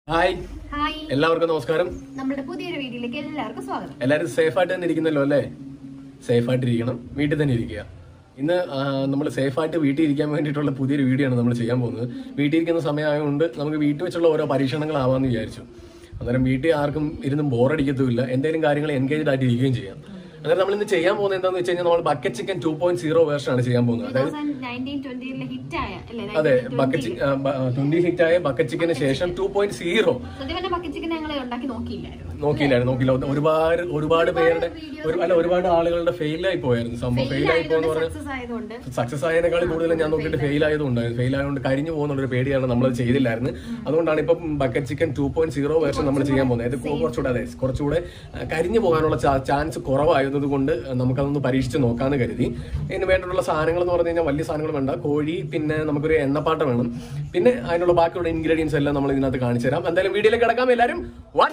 hi hi എല്ലാവർക്കും നമസ്കാരം നമ്മുടെ പുതിയൊരു വീഡിയോയിലേക്ക് എല്ലാവർക്കും സ്വാഗതം എല്ലാവരും സേഫ് ആയിട്ട് തന്നെ ഇരിക്കുന്നല്ലോ അല്ലേ സേഫ് ആയിട്ട് ഇരിക്കണം വീട്ടിൽ തന്നെ ഇരിക്കുക ഇന്ന് നമ്മൾ സേഫ് ആയിട്ട് വീട്ടിൽ ഇരിക്കാൻ വേണ്ടിയിട്ടുള്ള പുതിയൊരു വീഡിയോ ആണ് നമ്മൾ ചെയ്യാൻ പോകുന്നത് വീട്ടിൽ ഇരിക്കുന്ന സമയമായതുകൊണ്ട് നമുക്ക് വീട്ടിൽ വെച്ചുള്ള ഓരോ പരീക്ഷണങ്ങളാവാന്ന് വിചാരിച്ചു അന്നേരം വീട്ടിൽ ആർക്കും ഇരുന്ന് ബോറടിക്കത്തുമില്ല എന്തെങ്കിലും കാര്യങ്ങൾ എൻഗേജ്ഡ് ആയിട്ട് ഇരിക്കുകയും ചെയ്യാം അന്നേരം നമ്മൾ ഇന്ന് ചെയ്യാൻ പോകുന്നത് എന്താണെന്ന് വെച്ച് കഴിഞ്ഞാൽ നമ്മൾ bucket chicken two point zero version ആണ് ചെയ്യാൻ പോകുന്നത് അതായത് നയൻറ്റീൻ ട്വന്റിയിലെ ഹിറ്റായ അല്ലേ അതെ ബക്കറ്റ് ട്വന്റി ഹിറ്റ് ആയ ബക്കറ്റ് ചിക്കന് ശേഷം ടു പോയിന്റ് സീറോ സത്യം പറഞ്ഞ ബക്കറ്റ് ചിക്കൻ ഞങ്ങൾ ഉണ്ടാക്കി നോക്കിയില്ലായിരുന്നു നോക്കിയില്ലായിരുന്നു നോക്കിയില്ല ഒരുപാട് ഒരുപാട് പേരുടെ ഒരു അല്ല ഒരുപാട് ആളുകളുടെ ഫെയിലായി പോയായിരുന്നു സംഭവം ഫെയിലായി പോയെന്ന് പറഞ്ഞാൽ സക്സസ് ആയതുകൊണ്ട് സക്സസ് ആയതിനേക്കാൾ കൂടുതൽ ഞാൻ നോക്കിയിട്ട് ഫെയിൽ ആയതുകൊണ്ടായിരുന്നു ഫെയിൽ ആയതുകൊണ്ട് കരിഞ്ഞു പോകുന്നുള്ളൊരു പേടിയാണ് നമ്മൾ ചെയ്തില്ലായിരുന്നു അതുകൊണ്ടാണ് ഇപ്പം bucket chicken two point zero version നമ്മൾ ചെയ്യാൻ പോകുന്നത് ഇത് കുറച്ചുകൂടെ അതെ കുറച്ചുകൂടെ ആ, കരിഞ്ഞു പോകാനുള്ള ചാൻസ് കുറവായതുകൊണ്ട് കൊണ്ട് നമുക്കതൊന്ന് പരീക്ഷിച്ച് നോക്കാന്ന് കരുതി ഇതിന് വേണ്ടിയിട്ടുള്ള സാധനങ്ങൾ എന്ന് പറഞ്ഞു കഴിഞ്ഞാൽ വലിയ സാധനങ്ങൾ വേണ്ട കോഴി പിന്നെ നമുക്കൊരു എണ്ണപ്പാട്ട വേണം പിന്നെ അതിനുള്ള ബാക്കിയുള്ള ഇൻഗ്രീഡിയൻസ് എല്ലാം നമ്മൾ ഇതിനകത്ത് കാണിച്ചു തരാം എന്തായാലും വീഡിയോയിലേക്ക് കിടക്കാം എല്ലാവരും വൺ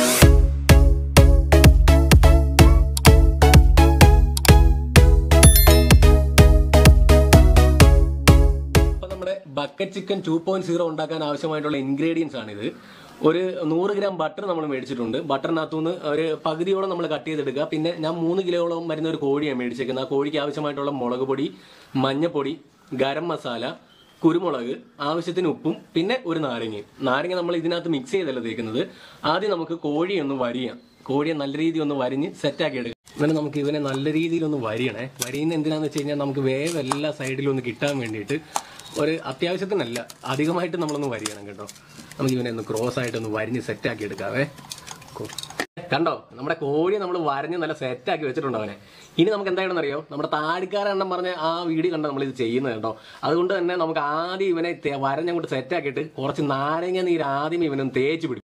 അപ്പൊ നമ്മുടെ bucket chicken two point zero ഉണ്ടാക്കാൻ ആവശ്യമായിട്ടുള്ള ഇൻഗ്രീഡിയൻസ് ആണിത് ഒരു നൂറ് ഗ്രാം ബട്ടർ നമ്മൾ മേടിച്ചിട്ടുണ്ട് ബട്ടറിനകത്തുനിന്ന് ഒരു പകുതിയോളം നമ്മൾ കട്ട് ചെയ്തെടുക്കുക പിന്നെ ഞാൻ മൂന്ന് കിലോളം വരുന്ന ഒരു കോഴിയാണ് മേടിച്ചേക്കുന്നത് ആ കോഴിക്ക് ആവശ്യമായിട്ടുള്ള മുളക് പൊടി മഞ്ഞപ്പൊടി ഗരം മസാല കുരുമുളക് ആവശ്യത്തിന് ഉപ്പും പിന്നെ ഒരു നാരങ്ങയും നാരങ്ങ നമ്മൾ ഇതിനകത്ത് മിക്സ് ചെയ്തല്ല തേക്കുന്നത് ആദ്യം നമുക്ക് കോഴി ഒന്ന് വരിയാം കോഴിയെ നല്ല രീതിയിൽ ഒന്ന് വരിഞ്ഞ് സെറ്റാക്കി എടുക്കാം എന്നിട്ട് നമുക്ക് ഇവനെ നല്ല രീതിയിൽ ഒന്ന് വരിയണേ വരിയുന്ന എന്തിനാന്ന് വെച്ച് കഴിഞ്ഞാൽ നമുക്ക് വേവ് എല്ലാ സൈഡിലും ഒന്ന് കിട്ടാൻ വേണ്ടിയിട്ട് ഒരു അത്യാവശ്യത്തിനല്ല അധികമായിട്ട് നമ്മളൊന്ന് വരിയണം കേട്ടോ നമുക്ക് ഇവനെ ഒന്ന് ക്രോസ് ആയിട്ട് ഒന്ന് വരിഞ്ഞ് സെറ്റാക്കി എടുക്കാവേ കോ- കണ്ടോ നമ്മുടെ കോഴി നമ്മൾ വരഞ്ഞ് നല്ല സെറ്റാക്കി വെച്ചിട്ടുണ്ട് അവനെ ഇനി നമുക്ക് എന്തായാലും അറിയോ നമ്മുടെ താടിക്കാരെണ്ണം പറഞ്ഞ ആ വീഡിയോ കണ്ട നമ്മൾ ഇത് ചെയ്യുന്നത് കേട്ടോ അതുകൊണ്ട് തന്നെ നമുക്ക് ആദ്യം ഇവനെ തെ- വരഞ്ഞങ്ങോട്ട് സെറ്റാക്കിയിട്ട് കുറച്ച് നാരങ്ങ നീര് ആദ്യം ഇവനൊന്ന് തേച്ച് പിടിക്കും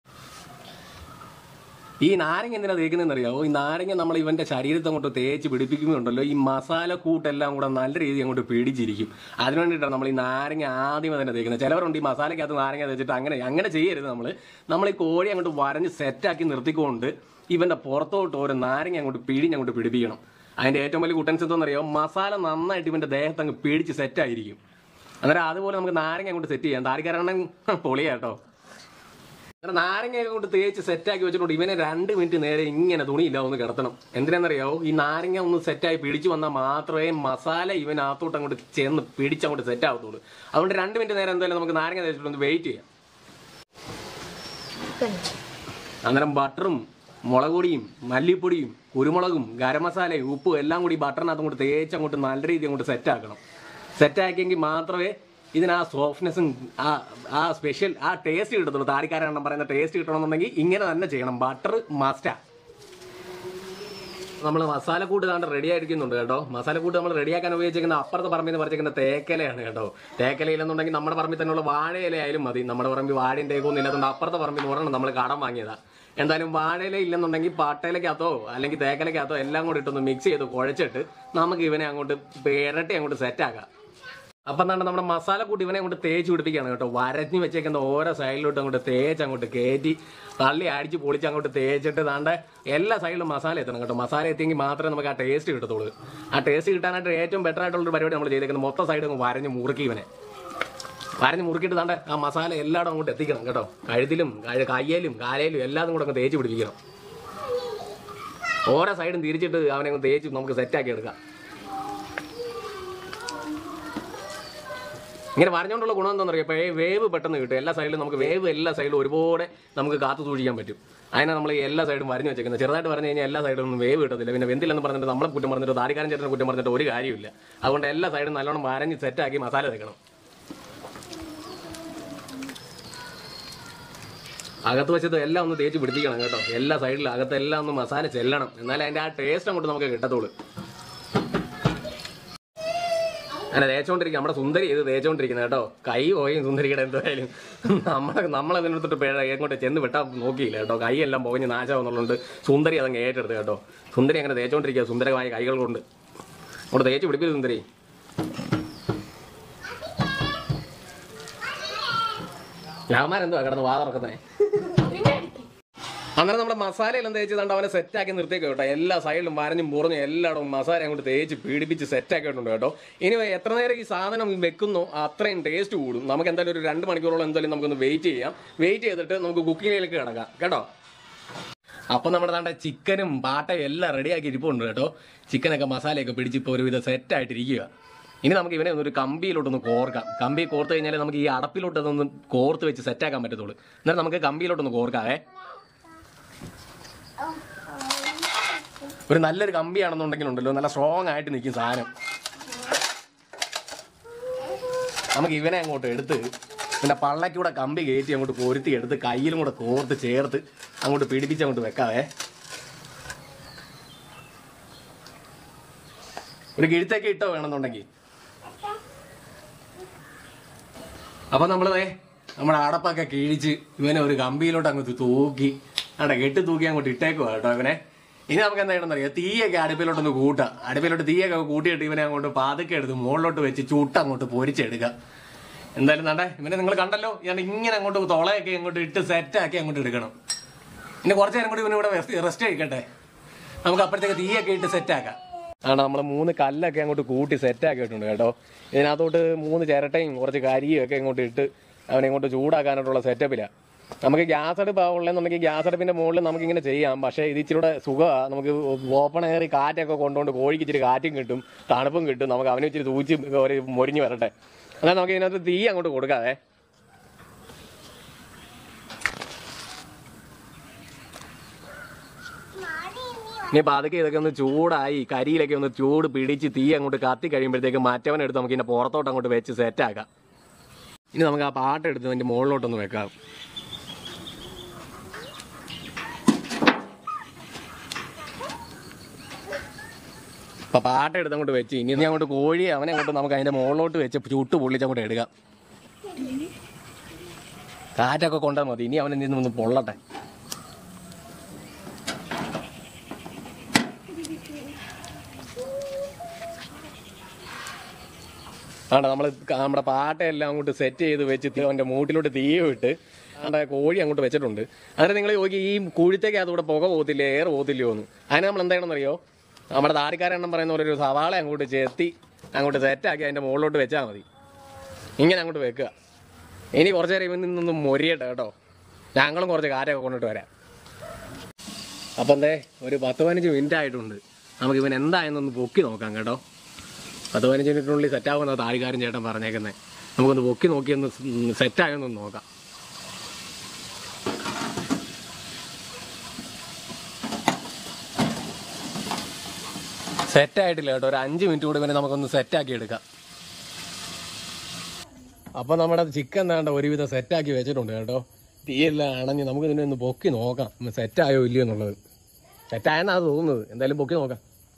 ഈ നാരങ്ങ എന്തിനാ തേക്കുന്നതെന്ന് അറിയാമോ ഈ നാരങ്ങ നമ്മൾ ഇവന്റെ ശരീരത്തെ അങ്ങോട്ട് തേച്ച് പിടിപ്പിക്കുമ്പോണ്ടല്ലോ ഈ മസാല കൂട്ടെല്ലാം കൂടെ നല്ല രീതിയിൽ അങ്ങോട്ട് പിടിച്ചിരിക്കും അതിനു വേണ്ടിയിട്ടാണ് നമ്മൾ ഈ നാരങ്ങ ആദ്യമേ തന്നെ തേക്കുന്നത് ചിലവരുണ്ട് ഈ മസാലയ്ക്കകത്ത് നാരങ്ങ തേച്ചിട്ട് അങ്ങനെ അങ്ങനെ ചെയ്യരുത് നമ്മൾ നമ്മൾ ഈ കോഴി അങ്ങോട്ട് വരഞ്ഞ് സെറ്റാക്കി നിർത്തിക്കൊണ്ട് ഇവന്റെ പുറത്തോട്ട് ഒരു നാരങ്ങ അങ്ങോട്ട് പിഴിഞ്ഞ് അങ്ങോട്ട് പിടിപ്പിക്കണം അതിന്റെ ഏറ്റവും വലിയ കുട്ടൻസ് എന്താണെന്നറിയാമോ മസാല നന്നായിട്ട് ഇവന്റെ ദേഹത്ത് അങ്ങ് പിടിച്ച് സെറ്റായിരിക്കും അന്നേരം അതുപോലെ നമുക്ക് നാരങ്ങ അങ്ങോട്ട് സെറ്റ് ചെയ്യാം താരിക്കാരണം പൊളിയാട്ടോ അങ്ങനെ നാരങ്ങയൊക്കെ കൊണ്ട് തേച്ച് സെറ്റാക്കി വെച്ചിട്ടുണ്ട് ഇവനെ രണ്ട് മിനിറ്റ് നേരെ ഇങ്ങനെ തുണിയില്ല ഒന്ന് കിടത്തണം എന്തിനാണെന്നറിയാവോ ഈ നാരങ്ങ ഒന്ന് സെറ്റായി പിടിച്ചു വന്നാൽ മാത്രമേ മസാല ഇവനകത്തോട്ട് അങ്ങോട്ട് ചെന്ന് പിടിച്ചങ്ങോട്ട് സെറ്റ് ആവത്തുള്ളൂ അതുകൊണ്ട് രണ്ട് മിനിറ്റ് നേരം എന്തായാലും നമുക്ക് നാരങ്ങ തേച്ചിട്ട് ഒന്ന് വെയിറ്റ് ചെയ്യാം അന്നേരം ബട്ടറും മുളക് പൊടിയും മല്ലിപ്പൊടിയും കുരുമുളകും ഗരം മസാലയും ഉപ്പും എല്ലാം കൂടി ബട്ടറിനകത്ത് അങ്ങോട്ട് തേച്ച് അങ്ങോട്ട് നല്ല രീതിയിൽ അങ്ങോട്ട് സെറ്റ് ആക്കണം സെറ്റ് ആക്കിയെങ്കിൽ മാത്രമേ ഇതിന് ആ സോഫ്റ്റ്നെസ്സും ആ ആ സ്പെഷ്യൽ ആ ടേസ്റ്റ് കിട്ടത്തുള്ളൂ താടിക്കാരെണ്ണം പറയുന്ന ടേസ്റ്റ് കിട്ടണമെന്നുണ്ടെങ്കിൽ ഇങ്ങനെ തന്നെ ചെയ്യണം ബട്ടർ മസ്റ്റാ നമ്മൾ മസാലക്കൂട്ട് താണ്ട് റെഡി ആയിരിക്കുന്നുണ്ട് കേട്ടോ മസാലക്കൂട്ട് നമ്മൾ റെഡിയാക്കാൻ ഉപയോഗിച്ചിരിക്കുന്ന അപ്പുറത്തെ പറമ്പിൽ നിന്ന് പറിച്ചിരിക്കുന്ന തേക്കലയാണ് കേട്ടോ തേക്കലയിലെന്നുണ്ടെങ്കിൽ നമ്മുടെ പറമ്പിൽ തന്നെയുള്ള വാഴയില ആയാലും മതി നമ്മുടെ പറമ്പിൽ വാഴയും തേക്കൊന്നും ഇല്ലാത്തതുകൊണ്ട് അപ്പുറത്തെ പറമ്പിൽ നിന്ന് ഒരെണ്ണം നമ്മൾ കടം വാങ്ങിയതാ എന്തായാലും വാഴയില ഇല്ലെന്നുണ്ടെങ്കിൽ പാട്ടയിലക്കകത്തോ അല്ലെങ്കിൽ തേക്കലക്കകത്തോ എല്ലാം കൂടി ഇട്ടൊന്ന് മിക്സ് ചെയ്ത് കുഴച്ചിട്ട് നമുക്ക് ഇവനെ അങ്ങോട്ട് ഇരട്ടി അങ്ങോട്ട് സെറ്റാക്കാം അപ്പം എന്താണ് നമ്മുടെ മസാല കൂട്ടി ഇവനെ അങ്ങോട്ട് തേച്ച് പിടിപ്പിക്കുകയാണ് കേട്ടോ വരഞ്ഞ് വെച്ചേക്കുന്ന ഓരോ സൈഡിലോട്ട് അങ്ങോട്ട് തേച്ച് അങ്ങോട്ട് കയറ്റി തള്ളി അടിച്ച് പൊളിച്ച് അങ്ങോട്ട് തേച്ചിട്ട് താണ്ട എല്ലാ സൈഡിലും മസാല എത്തണം കേട്ടോ മസാല എത്തിയെങ്കിൽ മാത്രമേ നമുക്ക് ആ ടേസ്റ്റ് കിട്ടത്തുള്ളൂ ആ ടേസ്റ്റ് കിട്ടാനായിട്ട് ഏറ്റവും ബെറ്റർ ആയിട്ടുള്ള ഒരു പരിപാടി നമ്മൾ ചെയ്തേക്കുന്നത് മൊത്തം സൈഡ് അങ്ങ് വരഞ്ഞ് മുറുക്കി ഇവനെ വരഞ്ഞ് മുറുക്കിയിട്ട് താണ്ട ആ മസാല എല്ലായിടും അങ്ങോട്ട് എത്തിക്കണം കേട്ടോ കഴുത്തിലും കഴ- കയ്യേലും കാലയിലും എല്ലാതും കൂടെ അങ്ങ് തേച്ച് പിടിപ്പിക്കണം ഓരോ സൈഡും തിരിച്ചിട്ട് അവനെ അങ്ങ് തേച്ച് നമുക്ക് സെറ്റാക്കി എടുക്കാം ഇങ്ങനെ വരഞ്ഞുകൊണ്ടുള്ള ഗുണം എന്താണെന്ന് അറിയാം ഇപ്പോൾ വേവ് പെട്ടെന്ന് കിട്ടും എല്ലാ സൈഡിലും നമുക്ക് വേവ് എല്ലാ സൈഡിലും ഒരുപോലെ നമുക്ക് കാത്തു സൂക്ഷിക്കാൻ പറ്റും അതിനെ നമ്മൾ ഈ എല്ലാ സൈഡും വരഞ്ഞു വെച്ചേക്കുന്നത് ചെറുതായിട്ട് പറഞ്ഞു കഴിഞ്ഞാൽ എല്ലാ സൈഡിലും ഒന്നും വേവ് കിട്ടത്തില്ല പിന്നെ വെന്തില്ലെന്ന് പറഞ്ഞിട്ട് നമ്മളെ കുറ്റം പറഞ്ഞിട്ട് താടിക്കാരൻ ചേട്ടനെ കുറ്റം പറഞ്ഞിട്ട് ഒരു കാര്യമില്ല അതുകൊണ്ട് എല്ലാ സൈഡും നല്ലോണം വരഞ്ഞ് സെറ്റാക്കി മസാല തേക്കണം അകത്ത് വെച്ചത് എല്ലാം ഒന്ന് തേച്ച് പിടിപ്പിക്കണം കേട്ടോ എല്ലാ സൈഡിലും അകത്തെല്ലാം ഒന്ന് മസാല ചെല്ലണം എന്നാലേ അതിന്റെ ആ ടേസ്റ്റ് അങ്ങോട്ട് നമുക്ക് കിട്ടത്തുള്ളൂ അങ്ങനെ തേച്ചോണ്ടിരിക്കുക നമ്മുടെ സുന്ദരി ഇത് തേച്ചോണ്ടിരിക്കുന്നത് കേട്ടോ കൈ പോയി സുന്ദരിയുടെ എന്തായാലും നമ്മളെ നമ്മളതിനടുത്തിട്ട് പേഴ എങ്ങോട്ട് ചെന്ന് വിട്ടാൽ നോക്കിയില്ല കേട്ടോ കൈയെല്ലാം പോകഞ്ഞ് നാശമാവുന്നുള്ളതുകൊണ്ട് സുന്ദരി അതങ്ങ് ഏറ്റെടുത്ത് കേട്ടോ സുന്ദരി അങ്ങനെ തേച്ചോണ്ടിരിക്കുക സുന്ദരമായ കൈകൾ കൊണ്ട് അങ്ങോട്ട് തേച്ച് പിടിപ്പിച്ചു സുന്ദരി രാമാരെന്തുവാ കിടന്ന് വാ തുറക്കുന്നേ അന്നേരം നമ്മുടെ മസാലയെല്ലാം തേച്ച് കണ്ട് അവനെ സെറ്റാക്കി നിർത്തിയേക്കും കേട്ടോ എല്ലാ സൈഡിലും വരഞ്ഞും പുറഞ്ഞും എല്ലായിടവും മസാല അങ്ങോട്ട് തേച്ച് പീഡിപ്പിച്ച് സെറ്റാക്കിയിട്ടുണ്ട് കേട്ടോ ഇനി എത്ര നേരം ഈ സാധനം വെക്കുന്നോ അത്രയും ടേസ്റ്റ് കൂടും നമുക്ക് എന്തായാലും ഒരു രണ്ട് മണിക്കൂറോളം എന്തായാലും നമുക്കൊന്ന് വെയിറ്റ് ചെയ്യാം വെയിറ്റ് ചെയ്തിട്ട് നമുക്ക് കുക്കിങ്ങിലേക്ക് കിടക്കാം കേട്ടോ അപ്പൊ നമ്മുടെ താണ്ട ചിക്കനും പാട്ടയും എല്ലാം റെഡിയാക്കി ഇരിപ്പുണ്ട് കേട്ടോ ചിക്കനൊക്കെ മസാലയൊക്കെ പിടിച്ച് ഇപ്പോൾ ഒരുവിധം സെറ്റായിട്ടിരിക്കുക ഇനി നമുക്ക് ഇവനെ ഒന്ന് ഒരു കമ്പിയിലോട്ടൊന്ന് കോർക്കാം കമ്പി കോർത്ത് കഴിഞ്ഞാൽ നമുക്ക് ഈ അടപ്പിലോട്ടൊന്ന് കോർത്ത് വെച്ച് സെറ്റാക്കാൻ പറ്റത്തുള്ളൂ എന്നാൽ നമുക്ക് കമ്പിയിലോട്ടൊന്ന് കോർക്കാവേ ഒരു നല്ലൊരു കമ്പിയാണെന്നുണ്ടെങ്കിലുണ്ടല്ലോ നല്ല സ്ട്രോങ് ആയിട്ട് നിൽക്കും സാധനം നമുക്ക് ഇവനെ അങ്ങോട്ട് എടുത്ത് പിന്നെ പള്ളയ്ക്കൂടെ കമ്പി കയറ്റി അങ്ങോട്ട് പൊരുത്തി എടുത്ത് കയ്യിലും കൂടെ കോർത്ത് ചേർത്ത് അങ്ങോട്ട് പിടിപ്പിച്ച് അങ്ങോട്ട് വെക്കാവേ ഒരു കിഴുത്തൊക്കെ ഇട്ടോ വേണമെന്നുണ്ടെങ്കിൽ അപ്പൊ നമ്മളതേ നമ്മുടെ അടപ്പൊക്കെ കിഴിച്ച് ഇവനെ ഒരു കമ്പിയിലോട്ട് അങ്ങോട്ട് തൂക്കി അവിടെ കെട്ടി തൂക്കി അങ്ങോട്ട് ഇട്ടേക്കുവാ കേട്ടോ ഇവനെ ഇനി നമുക്ക് എന്താ ചെയ്യണമെന്നറിയാം തീയൊക്കെ അടുപ്പിലോട്ടൊന്ന് കൂട്ടാം അടുപ്പിലോട്ട് തീയൊക്കെ കൂട്ടിയിട്ട് ഇവനെ അങ്ങോട്ട് പാതൊക്കെ എടുത്ത് മുകളിലോട്ട് വെച്ച് ചൂട്ട് അങ്ങോട്ട് പൊരിച്ചെടുക്കുക എന്തായാലും നണ്ടേ ഇവനെ നിങ്ങൾ കണ്ടല്ലോ ഞാൻ ഇങ്ങനെ അങ്ങോട്ട് തുളയൊക്കെ അങ്ങോട്ട് ഇട്ട് സെറ്റാക്കി അങ്ങോട്ട് എടുക്കണം ഇനി കുറച്ച് നേരം കൂടി ഇവനിവിടെ റെസ്റ്റ് കഴിക്കട്ടെ നമുക്ക് അപ്പോഴത്തേക്ക് തീയൊക്കെ ഇട്ട് സെറ്റാക്കാം ആണ് നമ്മൾ മൂന്ന് കല്ലൊക്കെ അങ്ങോട്ട് കൂട്ടി സെറ്റാക്കിയിട്ടുണ്ട് കേട്ടോ ഇതിനകത്തോട്ട് മൂന്ന് ചിരട്ടയും കുറച്ച് കരിയും ഒക്കെ ഇങ്ങോട്ട് ഇട്ട് അവനെ ഇങ്ങോട്ട് ചൂടാക്കാനായിട്ടുള്ള സെറ്റപ്പില്ല നമുക്ക് ഗ്യാസ് അടുപ്പ് ഉള്ളതെന്നുണ്ടെങ്കിൽ ഗ്യാസ് അടുപ്പിന്റെ മുകളിൽ നമുക്ക് ഇങ്ങനെ ചെയ്യാം പക്ഷേ ഇത് ഇച്ചിരി സുഖമാണ് നമുക്ക് ഓപ്പൺ എയറി കാറ്റൊക്കെ കൊണ്ടുകൊണ്ട് കോഴിക്ക് ഇച്ചിരി കാറ്റും കിട്ടും തണുപ്പും കിട്ടും നമുക്ക് അവന് ഇച്ചിരി തൂച്ച് ഒരു മൊരിഞ്ഞ് വരട്ടെ എന്നാൽ നമുക്ക് ഇതിനകത്ത് തീ അങ്ങോട്ട് കൊടുക്കാവേ ഇനി പതുക്കെ ഇതൊക്കെ ഒന്ന് ചൂടായി കരിയിലൊക്കെ ഒന്ന് ചൂട് പിടിച്ച് തീ അങ്ങോട്ട് കത്തി കഴിയുമ്പോഴത്തേക്ക് മറ്റവനെടുത്ത് നമുക്ക് ഇതിന്റെ പുറത്തോട്ട് അങ്ങോട്ട് വെച്ച് സെറ്റാക്കാം ഇനി നമുക്ക് ആ പാട്ടെടുത്ത് അതിന്റെ മുകളിലോട്ടൊന്ന് വെക്കാം അപ്പൊ പാട്ടെടുത്ത് അങ്ങോട്ട് വെച്ച് ഇനി നീ അങ്ങോട്ട് കോഴി അവനെ അങ്ങോട്ട് നമുക്ക് അതിന്റെ മുകളിലോട്ട് വെച്ച് ചുട്ട് പൊള്ളിച്ച് അങ്ങോട്ട് എടുക്കാം കാറ്റൊക്കെ കൊണ്ടാൽ മതി ഇനി അവനെ നിന്ന് ഒന്ന് പൊള്ളട്ടെ ആണ്ട നമ്മൾ നമ്മുടെ പാട്ടയെല്ലാം അങ്ങോട്ട് സെറ്റ് ചെയ്ത് വെച്ച് അവൻ്റെ മൂട്ടിലോട്ട് തീയും ഇട്ട് ആണ്ട കോഴി അങ്ങോട്ട് വെച്ചിട്ടുണ്ട് അന്നേരം നിങ്ങൾ ചോദിക്കും ഈ കുഴിത്തേക്ക് അതുകൂടെ പുക പോകത്തില്ലേ എയർ പോകത്തില്ലയോ എന്ന് അതിന് നമ്മൾ എന്താണെന്നറിയോ നമ്മുടെ താടിക്കാരെണ്ണം പറയുന്ന പോലെ ഒരു സവാള അങ്ങോട്ട് ചെത്തി അങ്ങോട്ട് സെറ്റാക്കി അതിൻ്റെ മുകളിലോട്ട് വെച്ചാൽ മതി ഇങ്ങനെ അങ്ങോട്ട് വെക്കുക ഇനി കുറച്ച് നേരം ഇവൻ നിന്നൊന്ന് മൊരിയട്ടെ കേട്ടോ ഞങ്ങളും കുറച്ച് കാറ്റൊക്കെ കൊണ്ടിട്ട് വരാം അപ്പം എന്തേ ഒരു പത്ത് പതിനഞ്ച് മിനിറ്റ് ആയിട്ടുണ്ട് നമുക്ക് ഇവൻ എന്തായെന്നൊന്ന് പൊക്കി നോക്കാം കേട്ടോ പത്ത് പതിനഞ്ച് മിനിറ്റിനുള്ളിൽ സെറ്റാകുന്ന താഴിക്കാരൻ ചേട്ടൻ പറഞ്ഞേക്കുന്നത് നമുക്കൊന്ന് പൊക്കി നോക്കി ഒന്ന് സെറ്റായെന്നൊന്ന് നോക്കാം സെറ്റായിട്ടില്ല കേട്ടോ ഒരു അഞ്ച് മിനിറ്റ് കൂടി ഇവനെ നമുക്കൊന്ന് സെറ്റാക്കി എടുക്കാം അപ്പൊ നമ്മുടെ ചിക്കൻ വേണ്ട ഒരുവിധം സെറ്റാക്കി വെച്ചിട്ടുണ്ട് കേട്ടോ തീയെല്ലാം അണഞ്ഞ് നമുക്ക് ഇതിനെ ഒന്ന് പൊക്കി നോക്കാം സെറ്റായോ ഇല്ലയോ എന്നുള്ളത് സെറ്റായെന്നാ തോന്നുന്നത് എന്തായാലും പൊക്കി നോക്കാം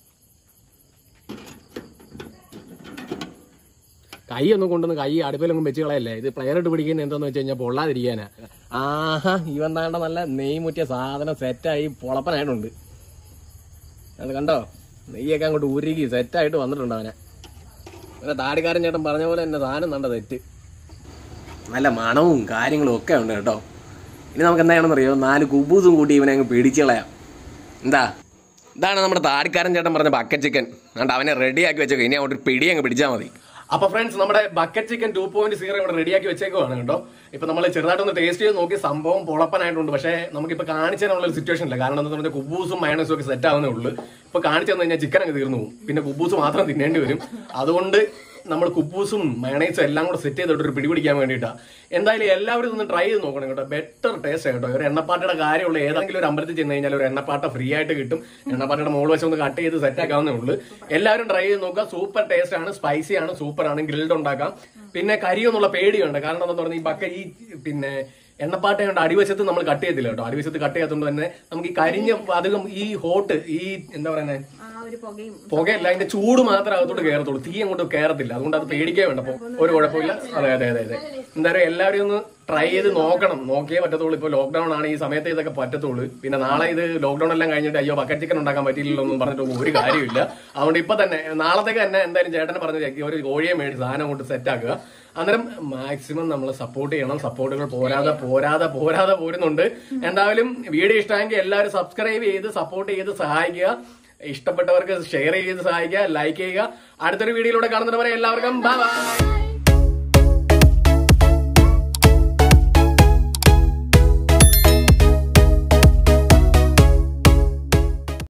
കൈ ഒന്നും കൊണ്ടുവന്ന് കൈ അടുപ്പിലൊന്നും വെച്ച് കളയല്ലേ ഇത് പ്ലെയർ ഇട്ട് പിടിക്കുന്ന എന്താന്ന് വെച്ച് കഴിഞ്ഞാൽ പൊള്ളാതിരിക്കാനാ ആഹാ ഇവൻ താണ്ട നല്ല നെയ് മുറ്റിയ സാധനം സെറ്റായി പൊളപ്പനായിട്ടുണ്ട് അത് കണ്ടോ നെയ്യൊക്കെ അങ്ങോട്ട് ഉരുകി സെറ്റായിട്ട് വന്നിട്ടുണ്ട് അവനെ പിന്നെ താടിക്കാരൻ ചേട്ടൻ പറഞ്ഞ പോലെ തന്നെ സാധനം കണ്ട തെറ്റ് നല്ല മണവും കാര്യങ്ങളും ഒക്കെ ഉണ്ട് കേട്ടോ ഇനി നമുക്ക് എന്താണെന്ന് അറിയോ നാല് കുബൂസും കൂട്ടി ഇവനെ അങ്ങ് പിടിച്ച് കളയാം എന്താ ഇതാണ് നമ്മുടെ താടിക്കാരൻ ചേട്ടൻ പറഞ്ഞ ബക്കറ്റ് ചിക്കൻ അതുകൊണ്ട് അവനെ റെഡിയാക്കി വെച്ചേക്കും ഇനി അങ്ങോട്ട് പിടി അങ്ങ് പിടിച്ചാൽ മതി അപ്പൊ ഫ്രണ്ട്സ് നമ്മുടെ bucket chicken two point zero ഇവിടെ റെഡിയാക്കി വെച്ചേക്കുവാണ് കേട്ടോ ഇപ്പൊ നമ്മൾ ചെറുതായിട്ടൊന്ന് ടേസ്റ്റ് ചെയ്ത് നോക്കി സംഭവം പൊളപ്പനായിട്ടുണ്ട് പക്ഷേ നമുക്കിപ്പോ കാണിച്ചതിനുള്ള ഒരു സിറ്റുവേഷൻ ഇല്ല കാരണം എന്താ പറഞ്ഞാൽ കുബൂസും മയണസും ഒക്കെ സെറ്റ് ആവുന്നേ ഉള്ളൂ ഇപ്പൊ കാണിച്ചു തന്നു കഴിഞ്ഞാൽ ചിക്കൻ അങ്ങ് തീർന്നു പോകും പിന്നെ കുബൂസ് മാത്രം തിന്നേണ്ടി വരും അതുകൊണ്ട് നമ്മൾ കുബൂസും മയണൈസും എല്ലാം കൂടെ സെറ്റ് ചെയ്തിട്ട് ഒരു പിടി പിടിക്കാൻ വേണ്ടിയിട്ടാണ് എന്തായാലും എല്ലാവരും ഒന്ന് ട്രൈ ചെയ്ത് നോക്കണം കേട്ടോ ബെറ്റർ ടേസ്റ്റ് കേട്ടോ ഒരു എണ്ണപ്പാട്ടയുടെ കാര്യമുള്ള ഏതെങ്കിലും ഒരു അമ്പലത്തിൽ ചെന്ന് കഴിഞ്ഞാൽ ഒരു എണ്ണപ്പാട്ട ഫ്രീ ആയിട്ട് കിട്ടും എണ്ണപ്പാട്ടയുടെ മോൾ വശം ഒന്ന് കട്ട് ചെയ്ത് സെറ്റ് ആക്കാവുന്നേ ഉള്ളൂ എല്ലാവരും ട്രൈ ചെയ്ത് നോക്കുക സൂപ്പർ ടേസ്റ്റ് ആണ് സ്പൈസി ആണ് സൂപ്പർ ആണ് ഗ്രിൽഡ് ഉണ്ടാക്കാം പിന്നെ കരിയൊന്നുള്ള പേടിയുണ്ട് കാരണം എന്താന്ന് പറഞ്ഞാൽ ഈ ബക്ക ഈ പിന്നെ എണ്ണപ്പാട്ട കൊണ്ട് അടിവശത്ത് നമ്മൾ കട്ട് ചെയ്തില്ല കേട്ടോ അടിവശത്ത് കട്ട് ചെയ്യാത്തതുകൊണ്ട് തന്നെ നമുക്ക് ഈ കരിഞ്ഞ അധികം ഈ ഹോട്ട് ഈ എന്താ പറയുന്നത് ആ ഒരു പുകയും പുകയല്ല അതിന്റെ ചൂട് മാത്രമേ അകത്തോട്ട് കയറത്തുള്ളൂ തീ അങ്ങോട്ട് കയറത്തില്ല അതുകൊണ്ട് അത് പേടിക്കാൻ വേണ്ട അപ്പൊ ഒരു കുഴപ്പമില്ല അതെ അതെ അതെ അതെ എന്തായാലും എല്ലാവരും ഒന്ന് ട്രൈ ചെയ്ത് നോക്കണം നോക്കിയേ പറ്റത്തുള്ളൂ ഇപ്പൊ ലോക്ക്ഡൌൺ ആണ് ഈ സമയത്ത് ഇതൊക്കെ പറ്റത്തുള്ളൂ പിന്നെ നാളെ ഇത് ലോക്ക്ഡൌൺ എല്ലാം കഴിഞ്ഞിട്ട് അയ്യോ ബക്കറ്റ് ചിക്കൻ ഉണ്ടാക്കാൻ പറ്റിയില്ലല്ലോ എന്നും പറഞ്ഞിട്ട് ഒരു കാര്യമില്ല അതുകൊണ്ട് ഇപ്പൊ തന്നെ നാളത്തേക്ക് തന്നെ എന്തായാലും ചേട്ടനെ പറഞ്ഞ ഒരു കോഴിയെ മേടിച്ച് സാധനം കൊണ്ട് സെറ്റ് ആക്കുക അന്നേരം മാക്സിമം നമ്മൾ സപ്പോർട്ട് ചെയ്യണം സപ്പോർട്ടുകൾ പോരാതെ പോരാതെ പോരാതെ പോരുന്നുണ്ട് എന്തായാലും വീഡിയോ ഇഷ്ടമെങ്കിൽ എല്ലാവരും സബ്സ്ക്രൈബ് ചെയ്ത് സപ്പോർട്ട് ചെയ്ത് സഹായിക്കുക ഇഷ്ടപ്പെട്ടവർക്ക് ഷെയർ ചെയ്ത് സഹായിക്കുക ലൈക്ക് ചെയ്യുക അടുത്തൊരു വീഡിയോയിലൂടെ കാണുന്നവരെ എല്ലാവർക്കും ബൈ ബൈ